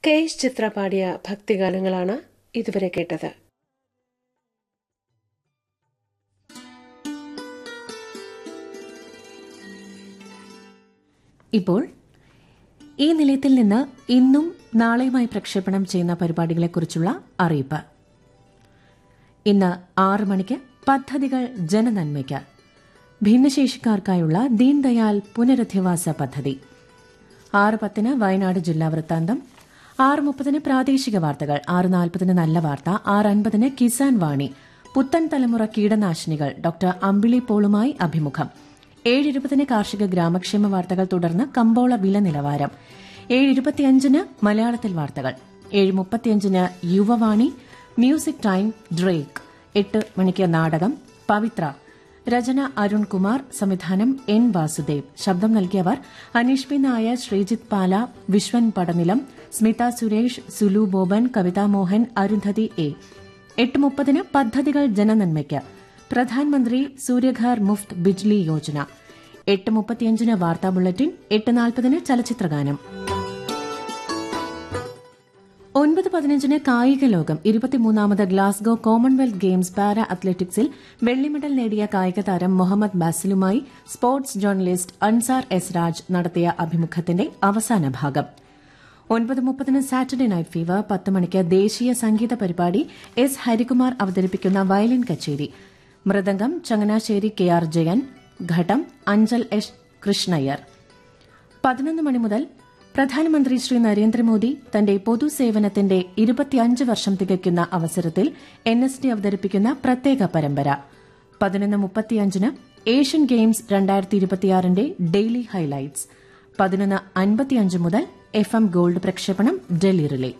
K S ചിത്ര പാടിയ ഭക്തിഗാനങ്ങളാണ് ഇതുവരെ കേട്ടത് ഇപ്പോൾ ഈ നിലയത്തിൽ നിന്ന് ഇന്നും നാളെയുമായി പ്രക്ഷേപണം ചെയ്യുന്ന പരിപാടികളെക്കുറിച്ചുള്ള അറിയിപ്പ് ഇന്ന് ആറ് മണിക്ക് പദ്ധതികൾ ജനനന്മയ്ക്ക് ഭിന്നശേഷിക്കാർക്കായുള്ള ദീൻദയാൽ പുനരധിവാസ പദ്ധതി ആറ് പത്തിന് വയനാട് ജില്ലാ വൃത്താന്തം ആറ് മുപ്പതിന് പ്രാദേശിക വാർത്തകൾ ആറ് നാൽപ്പതിന് നല്ല വാർത്ത ആറ് അൻപതിന് കിസാൻ വാണി പുത്തൻ തലമുറ കീടനാശിനികൾ ഡോക്ടർ അമ്പിളി പോളുമായി അഭിമുഖം ഏഴ് ഇരുപതിന് കാർഷിക ഗ്രാമക്ഷേമ വാർത്തകൾ തുടർന്ന് കമ്പോള വില നിലവാരം ഏഴ് ഇരുപത്തിയഞ്ചിന് മലയാളത്തിൽ വാർത്തകൾ ഏഴ് മുപ്പത്തിയഞ്ചിന് യുവവാണി മ്യൂസിക് ടൈം ഡ്രേക്ക് എട്ട് മണിക്ക് നാടകം പവിത്ര രചന അരുൺകുമാർ സംവിധാനം എൻ വാസുദേവ് ശബ്ദം നൽകിയവർ അനീഷ് പി നായർ ശ്രീജിത്ത് പാല വിശ്വൻ പടനിലം സ്മിത സുരേഷ് സുലു ബോബൻ കവിതാ മോഹൻ അരുന്ധതി എ എട്ട് മുപ്പതിന് പദ്ധതികൾ ജനനന്മയ്ക്ക് പ്രധാനമന്ത്രി സൂര്യഘർ മുഫ്ത് ബിജ്ലി യോജന എട്ട് മുപ്പത്തിയഞ്ചിന് വാർത്താ ബുള്ളറ്റിൻ എട്ട് നാൽപ്പതിന് ചലച്ചിത്രഗാനം ഒൻപത് പതിനഞ്ചിന് കായിക ലോകം ഇരുപത്തിമൂന്നാമത് ഗ്ലാസ്ഗോ കോമൺവെൽത്ത് ഗെയിംസ് പാരാ അത്ലറ്റിക്സിൽ വെള്ളി മെഡൽ നേടിയ കായിക താരം മുഹമ്മദ് ബാസിലുമായി sports journalist Ansar S Raj നടത്തിയ അഭിമുഖത്തിന്റെ അവസാന ഭാഗം ഒൻപത് മുപ്പതിന് സാറ്റർഡേ നൈറ്റ് ഫീവർ പത്ത് മണിക്ക് ദേശീയ സംഗീത പരിപാടി എസ് ഹരികുമാർ അവതരിപ്പിക്കുന്ന വയലിൻ കച്ചേരി mridangam Changanassery K R Jayan ghatam Anchal S Krishnaiyer പതിനൊന്ന് മണി മുതൽ പ്രധാനമന്ത്രി ശ്രീ നരേന്ദ്രമോദി തന്റെ പൊതുസേവനത്തിന്റെ ഇരുപത്തിയഞ്ച് വർഷം തികയ്ക്കുന്ന അവസരത്തിൽ എൻ എസ് ഡി അവതരിപ്പിക്കുന്ന പ്രത്യേക പരമ്പര പതിനൊന്ന് മുപ്പത്തിയഞ്ചിന് ഏഷ്യൻ ഗെയിംസ് രണ്ടായിരത്തി ഇരുപത്തിയാറിന്റെ ഡെയിലി ഹൈലൈറ്റ്സ് പതിനൊന്ന് അൻപത്തിയഞ്ച് മുതൽ എഫ് എം ഗോൾഡ് പ്രക്ഷേപണം ഡൽഹി റിലേ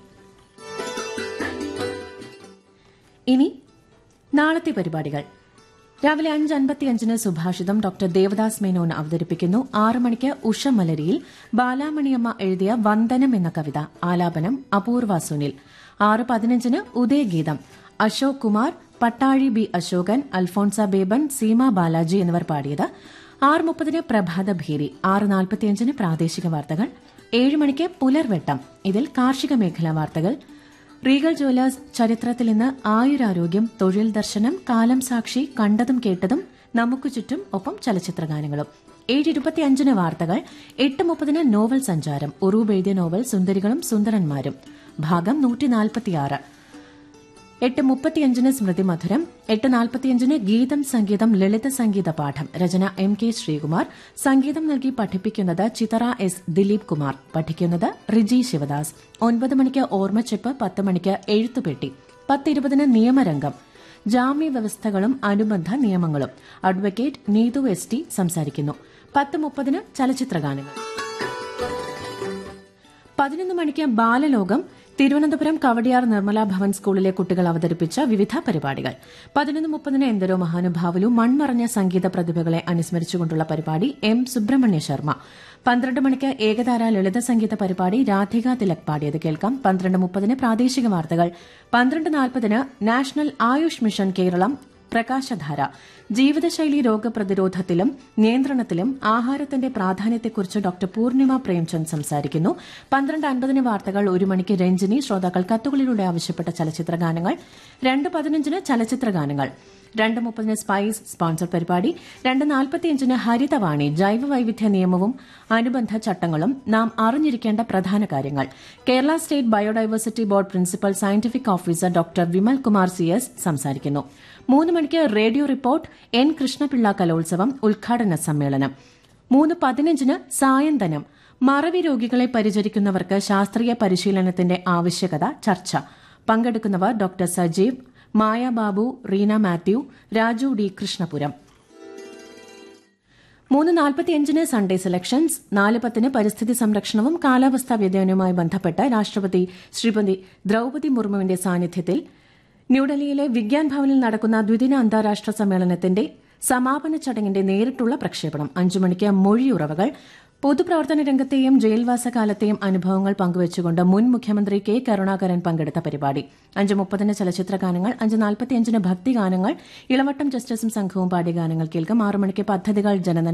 ഇനി നാളത്തെ പരിപാടികൾ രാവിലെ അഞ്ച് അൻപത്തിയഞ്ചിന് സുഭാഷിതം ഡോക്ടർ ദേവദാസ് മേനോൻ അവതരിപ്പിക്കുന്നു ആറ് മണിക്ക് ഉഷ മലരിയിൽ ബാലാമണിയമ്മ എഴുതിയ വന്ദനം എന്ന കവിത ആലാപനം അപൂർവ സുനിൽ ആറ് പതിനഞ്ചിന് ഉദയഗീതം അശോക് കുമാർ പട്ടാഴി ബി അശോകൻ അൽഫോൺസ ബേബൻ സീമ ബാലാജി എന്നിവർ പാടിയത് ആറ് മുപ്പതിന് പ്രഭാത ഭേരി ആറ് നാൽപ്പത്തിയഞ്ചിന് പ്രാദേശിക വാർത്തകൾ ഏഴ് മണിക്ക് പുലർവെട്ടം ഇതിൽ കാർഷിക മേഖലാ വാർത്തകൾ റീഗൽ ജ്വല്ലേഴ്സ് ചരിത്രത്തിൽ ഇന്ന് ആയുരാരോഗ്യം തൊഴിൽ ദർശനം കാലം സാക്ഷി കണ്ടതും കേട്ടതും നമുക്ക് ചുറ്റും ഒപ്പം ചലച്ചിത്രഗാനങ്ങളും ഏഴ് ഇരുപത്തിയഞ്ചിന് വാർത്തകൾ എട്ട് മുപ്പതിന് നോവൽ സഞ്ചാരം ഉറൂബ് എഴുതിയ നോവൽ സുന്ദരികളും സുന്ദരന്മാരും ഭാഗം നൂറ്റിനാൽപ്പത്തിയാറ് എട്ട് മുപ്പത്തിയഞ്ചിന് സ്മൃതി മധുരം എട്ട് നാൽപ്പത്തിയഞ്ചിന് ഗീതം സംഗീതം ലളിത സംഗീത പാഠം രചന എം കെ ശ്രീകുമാർ സംഗീതം നൽകി പഠിപ്പിക്കുന്നത് ചിതറ എസ് ദിലീപ് കുമാർ പഠിക്കുന്നത് റിജി ശിവദാസ് ഒൻപത് മണിക്ക് ഓർമ്മച്ചെപ്പ് പത്ത് മണിക്ക് എഴുത്തുപെട്ടി പത്തിരുപതിന് നിയമരംഗം ജാമ്യ വ്യവസ്ഥകളും അനുബന്ധ നിയമങ്ങളും അഡ്വക്കേറ്റ് നീതു എസ് ടി സംസാരിക്കുന്നു പത്ത് മുപ്പതിന് ചലച്ചിത്രഗാനങ്ങൾ പതിനൊന്ന് മണിക്ക് ബാലലോകം തിരുവനന്തപുരം കവടിയാർ നിർമ്മല ഭവൻ സ്കൂളിലെ കുട്ടികൾ അവതരിപ്പിച്ച വിവിധ പരിപാടികൾ പതിനൊന്ന് മുപ്പതിന് എന്തരോ മഹാനുഭാവലു മൺമറഞ്ഞ സംഗീത പ്രതിഭകളെ അനുസ്മരിച്ചുകൊണ്ടുള്ള പരിപാടി എം സുബ്രഹ്മണ്യ ശർമ്മ പന്ത്രണ്ട് മണിക്ക് ഏകതാര ലളിത സംഗീത പരിപാടി രാധിക തിലക് പാടിയത് കേൾക്കാം പന്ത്രണ്ട് മുപ്പതിന് പ്രാദേശിക വാർത്തകൾ പന്ത്രണ്ട് നാൽപ്പതിന് നാഷണൽ ആയുഷ് മിഷൻ കേരളം പ്രകാശധാര ജീവിതശൈലി രോഗപ്രതിരോധത്തിലും നിയന്ത്രണത്തിലും ആഹാരത്തിന്റെ പ്രാധാന്യത്തെക്കുറിച്ച് ഡോക്ടർ പൂർണിമ പ്രേംചന്ദ് സംസാരിക്കുന്നു പന്ത്രണ്ട് അൻപതിന് വാർത്തകൾ ഒരു മണിക്ക് രഞ്ജിനി ശ്രോതാക്കൾ കത്തുകളിലൂടെ ആവശ്യപ്പെട്ട ചലച്ചിത്ര ഗാനങ്ങൾ രണ്ട് പതിനഞ്ചിന് ചലച്ചിത്ര ഗാനങ്ങൾ രണ്ട് മുപ്പതിന് സ്പൈസ് സ്പോൺസർ പരിപാടി രണ്ട് നാൽപ്പത്തിയഞ്ചിന് ഹരിതവാണി ജൈവ വൈവിധ്യ നിയമവും അനുബന്ധ ചട്ടങ്ങളും നാം അറിഞ്ഞിരിക്കേണ്ട പ്രധാന കാര്യങ്ങൾ Kerala state biodiversity board principal scientific officer doctor Vimal Kumar C S സംസാരിക്കുന്നു മൂന്ന് മണിക്ക് റേഡിയോ റിപ്പോർട്ട് എൻ കൃഷ്ണപിള്ള കലോത്സവം ഉദ്ഘാടന സമ്മേളനം മൂന്ന് പതിനഞ്ചിന് സായന്തനം മറവി രോഗികളെ പരിചരിക്കുന്നവർക്ക് ശാസ്ത്രീയ പരിശീലനത്തിന്റെ ആവശ്യകത ചർച്ച പങ്കെടുക്കുന്നവർ ഡോക്ടർ സജീവ് മായ ബാബു റീന മാത്യു രാജു ഡി കൃഷ്ണപുരം മൂന്ന് നാൽപ്പത്തിയഞ്ചിന് സൺഡേ സെലക്ഷൻസ് നാല് പത്തിന് പരിസ്ഥിതി സംരക്ഷണവും കാലാവസ്ഥാ വ്യതിയാനവുമായി ബന്ധപ്പെട്ട് രാഷ്ട്രപതി ശ്രീമതി ദ്രൌപതി മുർമുവിന്റെ സാന്നിധ്യത്തിൽ ന്യൂഡൽഹിയിലെ വിഗ്യാൻ ഭവനിൽ നടക്കുന്ന ദ്വിദിന അന്താരാഷ്ട്ര സമ്മേളനത്തിന്റെ സമാപന ചടങ്ങിന്റെ നേരിട്ടുള്ള പ്രക്ഷേപണം അഞ്ചു മണിക്ക് മൊഴിയുറവകൾ പൊതുപ്രവർത്തന രംഗത്തെയും ജയിൽവാസകാലത്തെയും അനുഭവങ്ങൾ പങ്കുവച്ചുകൊണ്ട് മുൻ മുഖ്യമന്ത്രി കെ കരുണാകരൻ പങ്കെടുത്ത പരിപാടി അഞ്ച് മുപ്പതിന് ചലച്ചിത്ര ഗാനങ്ങൾ അഞ്ച് നാൽപ്പത്തിയഞ്ചിന് ഭക്തിഗാനങ്ങൾ ഇളവട്ടം ജസ്റ്റിസും സംഘവും പാടിയ ഗാനങ്ങൾ കേൾക്കും ആറു മണിക്ക് പദ്ധതികൾ ജനനന്മ